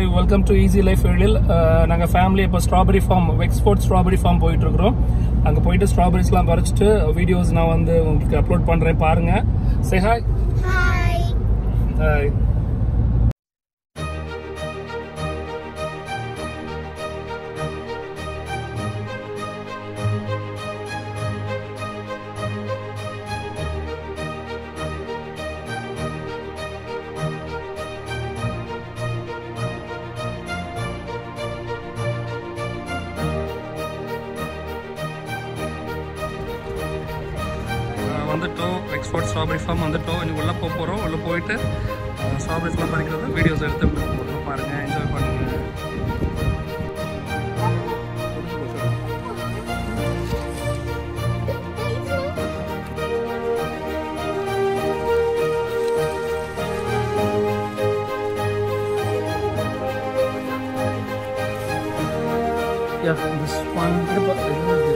Welcome to easy life Ezhil நாங்கள் family இப்போ strawberry farm Wexford strawberry farm போயிட்டு இருக்கிறோம் அங்கே போயிட்டு ஸ்ட்ராபெரிஸ்லாம் பறிச்சிட்டு வீடியோஸ் நான் வந்து உங்களுக்கு அப்லோட் பண்ணுறேன் பாருங்க சே ஹாய் ஹாய் ஹாய் வந்துட்டோம் எக்ஸ்போர்ட் ஸ்ட்ராபெரி ஃபார்ம் வந்துட்டோம் இன்னைக்கு உள்ளே போக போகிறோம் உள்ளே போயிட்டு ஸ்ட்ராபெரிஸ்லாம் பறிக்கிறது வீடியோஸ் எடுத்து உங்களுக்கு போடுறோம் பாருங்கள் என்ஜாய் பண்ணுங்கள் Yeah, this one.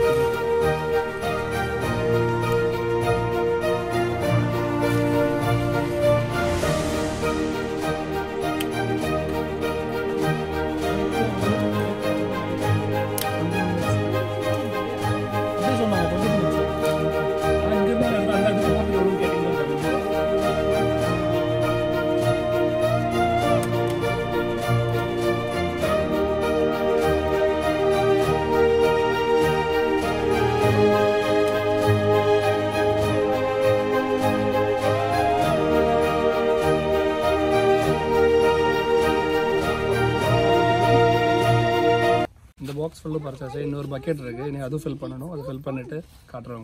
இந்த பாக்ஸ் ஃபுல்லு பறிச்சாச்சு இன்னொரு பக்கெட் இருக்கு இனி அதுவும் ஃபில் பண்ணணும் அதை ஃபில் பண்ணிட்டு காட்டுறேன்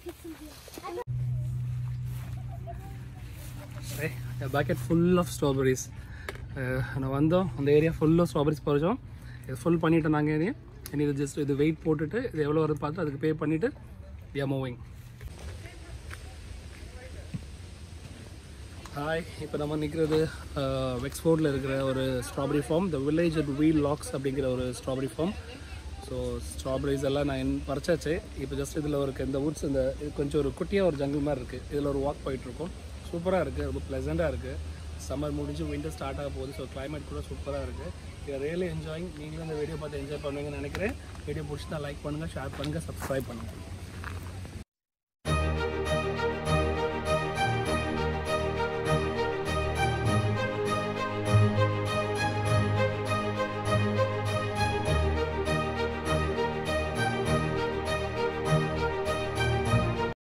உங்களுக்கு பக்கெட் ஃபுல் ஆஃப் ஸ்ட்ராபெரிஸ் நான் வந்தோம் அந்த ஏரியா ஃபுல்லாக ஸ்ட்ராபெரிஸ் பறிச்சோம் இது ஃபுல் பண்ணிட்டோம் நாங்கள் இனி இனி இது ஜஸ்ட் இது வெயிட் போட்டுட்டு இது எவ்வளோ வருது பார்த்து அதுக்கு பே பண்ணிவிட்டு வி ஆர் மூவிங் ஹாய் இப்போ நம்ம நிற்கிறது வெக்ஸ்போர்ட்டில் இருக்கிற ஒரு strawberry farm the village at Wheelocks அப்படிங்கிற ஒரு ஸ்ட்ராபெரி ஃபார்ம் ஸோ ஸ்ட்ராபெரிஸ் எல்லாம் நான் என் பறிச்சாச்சு இப்போ ஜஸ்ட் இதில் ஒரு இந்த வுட்ஸ் இந்த இது கொஞ்சம் ஒரு குட்டியாக ஒரு ஜங்கிள் மாதிரி இருக்குது இதில் ஒரு வாக் போயிட்டுருக்கோம் சூப்பராக இருக்குது ரொம்ப ப்ளசண்ட்டாக இருக்குது சம்மர் முடிஞ்சு வின்டர் ஸ்டார்ட் ஆக போகுது ஸோ கிளைமேட் கூட சூப்பராக இருக்குது இதை ரியலி என்ஜாயிங் நீங்களும் இந்த வீடியோ பார்த்து என்ஜாய் பண்ணுவீங்கன்னு நினைக்கிறேன் வீடியோ பிடிச்சிருந்தா லைக் பண்ணுங்கள் ஷேர் பண்ணுங்கள் சப்ஸ்கிரைப் பண்ணுங்கள்